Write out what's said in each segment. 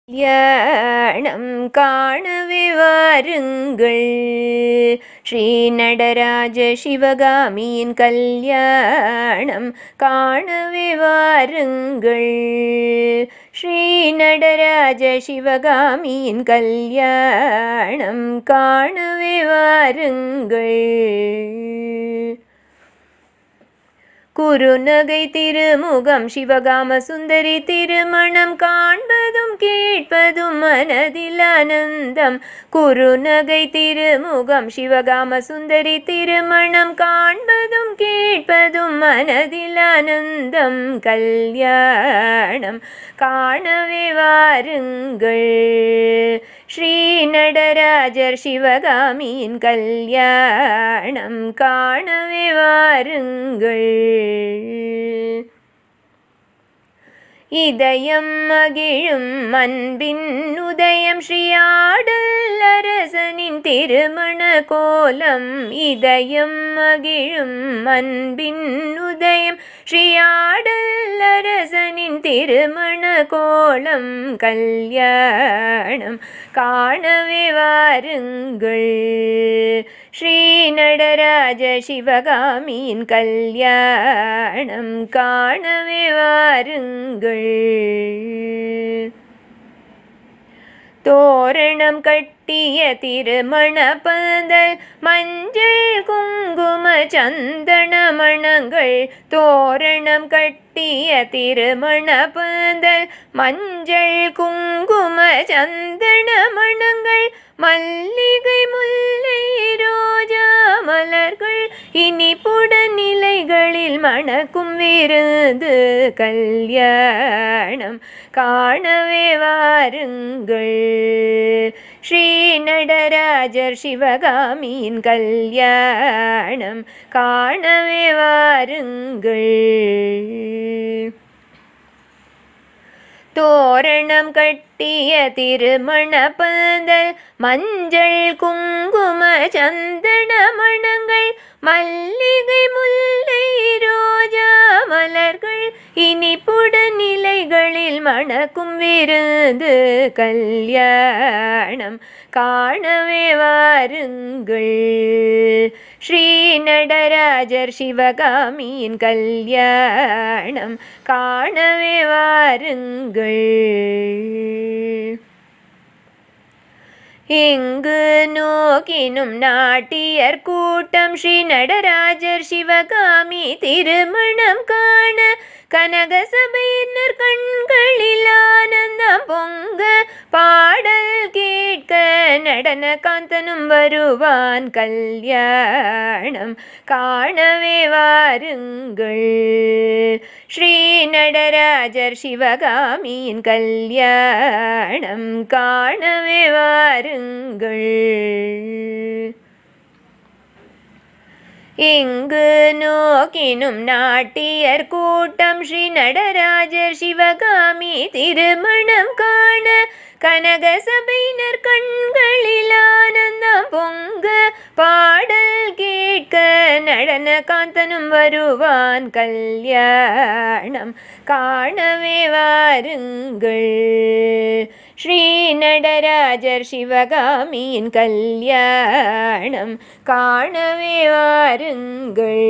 கல்யாணம் காணவே வாருங்கள் ஸ்ரீ நடராஜ சிவகாமியின் கல்யாணம் காணவே வாருங்கள் ஸ்ரீ நடராஜ சிவகாமியின் கல்யாணம் காணவே வாருங்கள் குறுநகை திருமுகம் சிவகாம சுந்தரி திருமணம் காண்பதும் கேட்பதும் மனதில் ஆனந்தம் குறுநகை திருமுகம் சிவகாம சுந்தரி திருமணம் காண்பதும் கேட்பதும் மனதில் ஆனந்தம் கல்யாணம் காணவே வாருங்கள் ஸ்ரீ நடராஜர் சிவகாமியின் கல்யாணம் காணவே வாருங்கள் இதயம் மகிழும் அன்பின் உதயம் ஸ்ரீயாடல் அரசனின் திருமண கோலம் இதயம் மகிழும் அன்பின் உதயம் ஸ்ரீயாடல் அரசனின் திருமண கோலம் கல்யாணம் காணவே வாருங்கள் ஸ்ரீ நடராஜ சிவகாமியின் கல்யாணம் காணவே வாருங்கள் தோரணம் கட்டிய திருமண பந்தல் மஞ்சள் குங்கும சந்தன மணங்கள் தோரணம் கட்டிய திருமண பந்தல் மஞ்சள் குங்கும சந்தன மணங்கள் மல்லிகை முல்லை ரோஜா மலர்கள் இனிப்புடன் நிலைகளில் மணக்கும் விருந்து கல்யாணம் காணவே வாருங்கள் ஸ்ரீ நடராஜர் சிவகாமியின் கல்யாணம் காணவே வாருங்கள் தோரணம் கட்டிய திருமண பந்தல் மஞ்சள் குங்கும சந்தன மணங்கள் மல்லிகை முல்லை ரோஜா மலர்கள் இனிப்புடன் நிலைகளில் மணக்கும் விருந்து கல்யாணம் காணவே வாருங்கள் ஸ்ரீ நடராஜர் சிவகாமியின் கல்யாணம் காணவே வாருங்கள் எங்கு நோக்கினும் நாட்டியர் கூட்டம் ஸ்ரீ நடராஜர் சிவகாமி திருமணம் காண கனக சபையினர் கண்களில் ஆனந்தம் பொங்க பாடல் கேட்க நடன காந்தனும் வருவான் கல்யாணம் காணவே வாருங்கள் ஸ்ரீ நடராஜர் சிவகாமியின் கல்யாணம் காணவே வாருங்கள் எங்கு நோக்கினும் நாட்டியர் கூட்டம் ஸ்ரீ நடராஜர் சிவகாமி திருமணம் காண கனக சபையினர் கண்களில் ஆனந்தம் பொங்க பாடல் கேட்க நடன காந்தனும் வருவான் கல்யாணம் காணவே வாருங்கள் ஸ்ரீ நடராஜர் சிவகாமியின் கல்யாணம் காணவே வாருங்கள்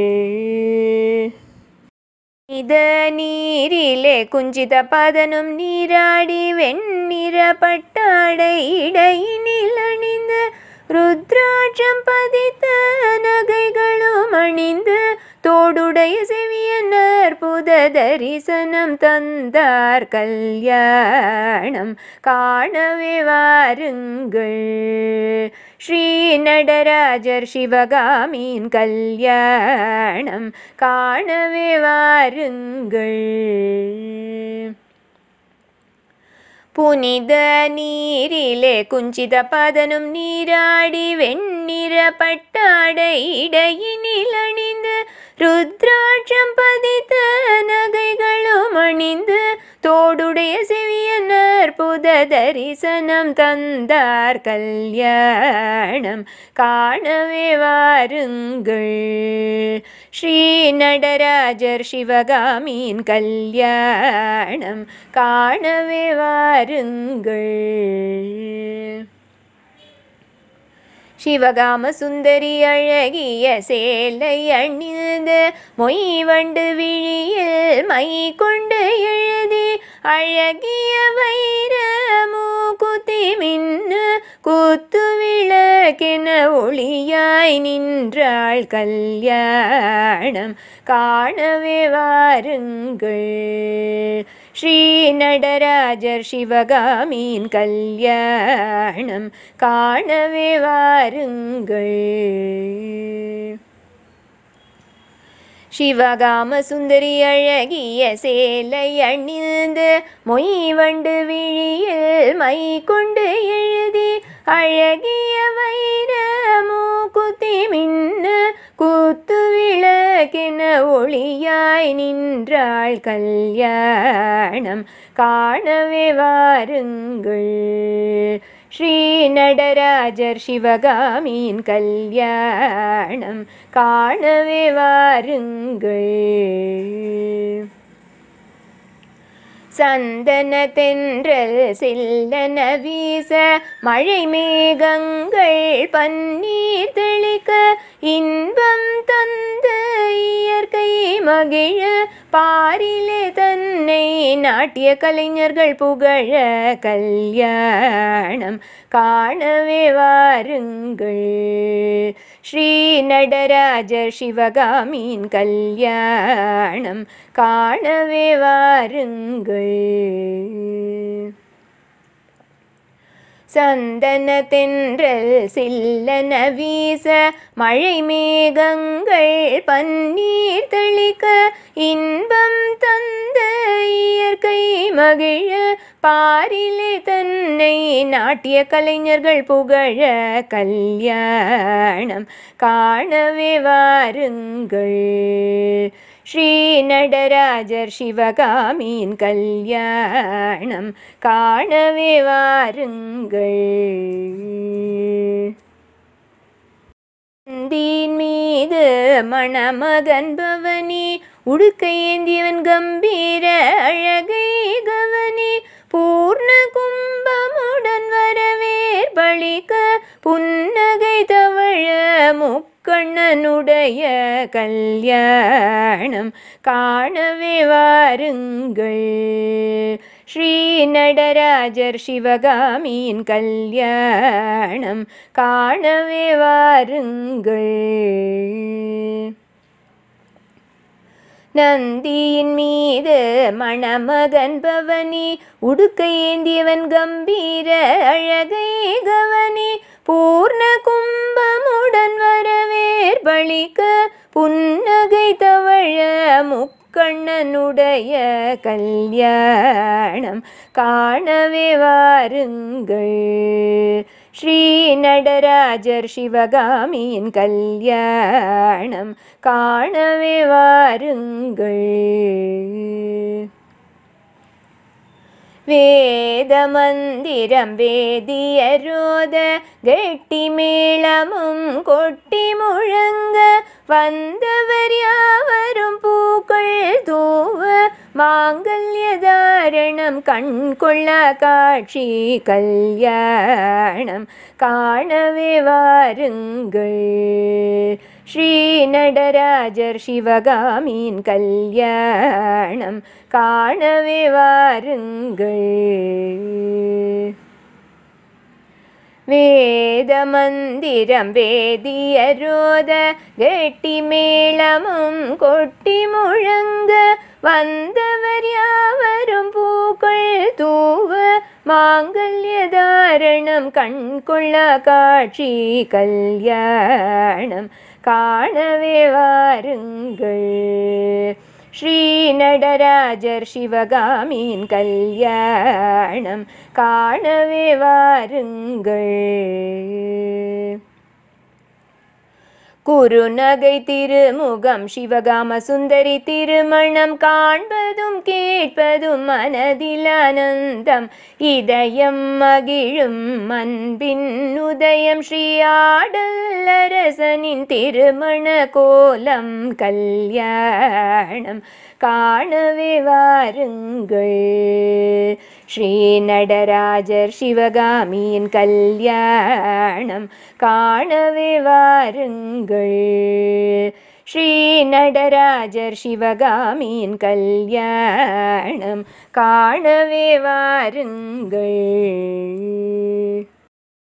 இத நீரிலே குஞ்சித பதனும் நீராடி வெண்ணிற பட்டாடை இடையினில் அணிந்த ருத்ராட்சம் பதித்த நகைகளும் அணிந்து தோடுடைய செவியனர் புத தரிசனம் தந்தார் கல்யாணம் காணவே வாருங்கள் ஸ்ரீ நடராஜர் சிவகாமியின் கல்யாணம் காணவே வாருங்கள் புனித நீரிலே குஞ்சித பதனும் நீராடி வெண்ணிற பட்டாடை இடையினில் அணிந்து ருத்ராட்சம் பதித்த நகைகளும் அணிந்து தோடுடைய செவியன் அற்புத தரிசனம் தந்தார் கல்யாணம் காணவே வாருங்கள் ஸ்ரீ நடராஜர் சிவகாமியின் கல்யாணம் காணவே வாருங்கள் சிவகாம சுந்தரி அழகிய சேலை அணிந்து மொய்வண்டு விழியில் மை கொண்டு எழுதி அழகிய வைர மூக்குத்தி மின்னு குத்து விளக்கென ஒளியாய் நின்றாள் கல்யாணம் காணவே வாருங்கள் ஸ்ரீ நடராஜர் சிவகாமியின் கல்யாணம் காணவே வாருங்கள் சிவகாம சுந்தரி அழகிய சேலை அணிந்து மொய்வண்டு விழியில் மை கொண்டு எழுதி அழகிய வைர மூக்குத்தி மின்னு குத்து விளக்கென ஒளியாய் நின்றாள் கல்யாணம் காணவே வாருங்கள் ஸ்ரீ நடராஜர் சிவகாமியின் கல்யாணம் காணவே வாருங்கள் சந்தன தென்றல் சில்லன வீச மழை மேகங்கள் பன்னீர் தெளிக்க இன்பம் தந்த இயற்கை மகிழ பாரிலே தன்னை நாட்டிய கலைஞர்கள் புகழ கல்யாணம் காணவே வாருங்கள் ஸ்ரீ நடராஜர் சிவகாமியின் கல்யாணம் காணவே வாருங்கள் சந்தன தென்றல் சில்லன வீச மழை மேகங்கள் பன்னீர் தெளிக்க இன்பம் தந்த இயற்கை மகிழ பாரிலே தன்னை நாட்டிய கலைஞர்கள் புகழ கல்யாணம் காணவே வாருங்கள் ஸ்ரீ நடராஜர் சிவகாமியின் கல்யாணம் காணவே வாருங்கள் நந்தியின் மீது மணமகன் பவனி உடுக்கை ஏந்தியவன் கம்பீர அழகை கவனி பூர்ண கும்பமுடன் வரவேற் பளிக்க புன்னகை தவழ முக்கண்ணனுடைய கல்யாணம் காணவே வாருங்கள் ஸ்ரீ நடராஜர் சிவகாமியின் கல்யாணம் காணவே வாருங்கள் நந்தியின் மீது மணமகன் பவனி உடுக்கை ஏந்தியவன் கம்பீர அழகை கவனி பூர்ண கும்பமுடன் வரவேற் பளிக்க புன்னகை தவழ முக்கண்ணனுடைய கல்யாணம் காணவே வாருங்கள் ஸ்ரீ நடராஜர் சிவகாமியின் கல்யாணம் காணவே வாருங்கள் வேத மந்திரம் வேதியரோத கெட்டி மேளமும் கொட்டி முழங்க வந்தவர் யாவரும் பூக்கள் தூவ மாங்கல்ய தாரணம் கண் கொள்ள காட்சி கல்யாணம் காணவே வாருங்கள் ஸ்ரீ நடராஜர் சிவகாமியின் கல்யாணம் காணவே வாருங்கள் வேத மந்திரம் வேதியரோத கெட்டி மேளமும் கொட்டி முழங்க வந்தவர் யாவரும் பூக்கள் தூவ மாங்கல்ய தாரணம் கண் கொள்ள காட்சி கல்யாணம் காணவே வாருங்கள் ஸ்ரீ நடராஜர் சிவகாமியின் கல்யாணம் காணவே வாருங்கள் குறுநகை திருமுகம் சிவகாம சுந்தரி திருமணம் காண்பதும் கேட்பதும் மனதில் ஆனந்தம் இதயம் மகிழும் அன்பின் உதயம் ஸ்ரீ ஆடல்லரசனின் திருமண கோலம் கல்யாணம் காணவே வாருங்கள் ஸ்ரீ நடராஜர் சிவகாமியின் கல்யாணம் காணவே வாருங்கள் ஸ்ரீ நடராஜர் சிவகாமியின் கல்யாணம் காணவே வாருங்கள்